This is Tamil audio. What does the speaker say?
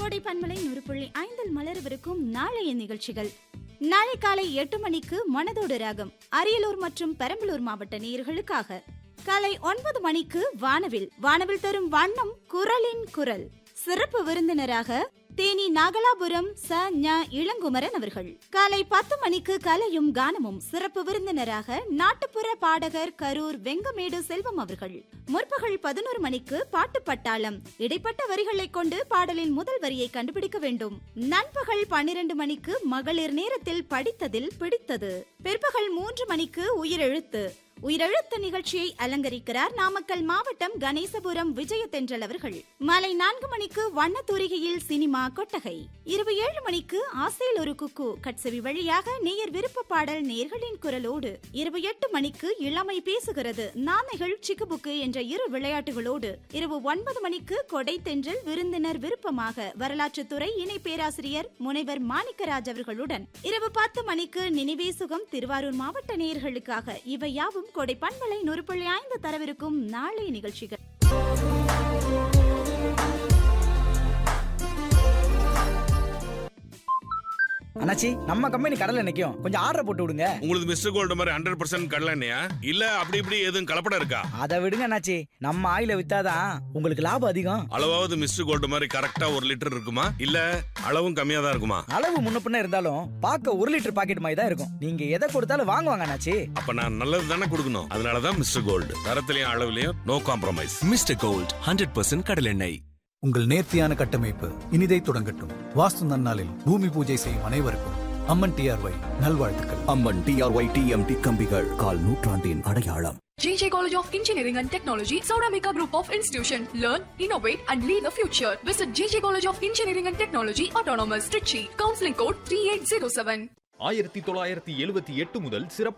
கோடை பன்மலை நூறு புள்ளி ஐந்தில் மலரவிருக்கும் நாளைய நிகழ்ச்சிகள் நாளை காலை எட்டு மணிக்கு மனதோடு ராகம் அரியலூர் மற்றும் பெரம்பலூர் மாவட்ட நேயர்களுக்காக காலை ஒன்பது மணிக்கு வானவில் வானவில் தரும் வண்ணம் குரலின் குரல் சிறப்பு விருந்தினராக தேனி நாகலாபுரம் ச ஞ இளங்குமரன் அவர்கள் காலை பத்து மணிக்கு கலையும் கானமும் சிறப்பு விருந்தினராக நாட்டுப்புற பாடகர் கரூர் வெங்கமேடு செல்வம் அவர்கள் முற்பகல் பதினோரு மணிக்கு பாட்டு பட்டாளம் இடைப்பட்ட வரிகளை கொண்டு பாடலின் முதல் வரியை கண்டுபிடிக்க வேண்டும் நண்பகல் பன்னிரண்டு மணிக்கு மகளிர் நேரத்தில் படித்ததில் பிடித்தது பிற்பகல் மூன்று மணிக்கு உயிரெழுத்து உயிரெழுத்து நிகழ்ச்சியை அலங்கரிக்கிறார் நாமக்கல் மாவட்டம் கணேசபுரம் விஜய தென்றல் அவர்கள் மாலை நான்கு மணிக்கு வண்ணத்தூரிகையில் சினிமா கொட்டகை இரவு ஏழு மணிக்கு ஆசையில் ஒரு குக்கு கட்சவி வழியாக நேயர் விருப்ப பாடல் நேர்களின் குரலோடு இரவு எட்டு மணிக்கு இளமை பேசுகிறது நாமைகள் சிக்குபுக்கு என்ற இரு விளையாட்டுகளோடு இரவு ஒன்பது மணிக்கு கொடை தென்றல் விருந்தினர் விருப்பமாக வரலாற்றுத்துறை இணை பேராசிரியர் முனைவர் மாணிக்கராஜ் அவர்களுடன் இரவு பத்து மணிக்கு நினைவே சுகம் திருவாரூர் மாவட்ட நேயர்களுக்காக இவை யாவும் கொடை பண்பலை நூறு புள்ளி ஐந்து தரவிருக்கும் நாளைய நிகழ்ச்சிகள் அண்ணாச்சி நம்ம கம்பெனி கடல்ல நிக்கும் கொஞ்சம் ஆர்டர் போட்டு விடுங்க உங்களுக்கு மிஸ்டர் கோல்டு மாதிரி ஹண்ட்ரட் பர்சன்ட் கடலண்ணையா இல்ல அப்படி இப்படி எதுவும் கலப்படம் இருக்கா அதை விடுங்க அண்ணாச்சி நம்ம ஆயில வித்தாதான் உங்களுக்கு லாபம் அதிகம் அளவாவது மிஸ்டர் கோல்டு மாதிரி கரெக்டா ஒரு லிட்டர் இருக்குமா இல்ல அளவும் கம்மியா தான் இருக்குமா அளவு முன்ன பின்ன இருந்தாலும் பார்க்க ஒரு லிட்டர் பாக்கெட் மாதிரி தான் இருக்கும் நீங்க எதை கொடுத்தாலும் வாங்குவாங்க அண்ணாச்சி அப்ப நான் நல்லது தானே கொடுக்கணும் அதனாலதான் மிஸ்டர் கோல்டு தரத்திலையும் அளவுலயும் no compromise Mr Gold hundred percent கடலெண்ணெய் உங்கள் நேர்த்தியான கட்டமைப்பு இனிதை தொடங்கட்டும் வாஸ்து நன்னாளில் பூமி பூஜை செய்யும் அனைவருக்கும் அம்மன் டிஆர்ஒய் நல்வாழ்த்துக்கள் அம்மன் டிஆர்ஒய் டிஎம்டி கம்பிகள் கால் நூற்றாண்டின் அடையாளம் JJ College of Engineering and Technology, Sauramika Group of Institution. Learn, innovate, and lead the future. Visit JJ College of Engineering and Technology, Autonomous, Trichy. Counseling code 3807. ஆயிரத்தி தொள்ளாயிரத்தி எழுபத்தி எட்டு முதல் சிறப்பு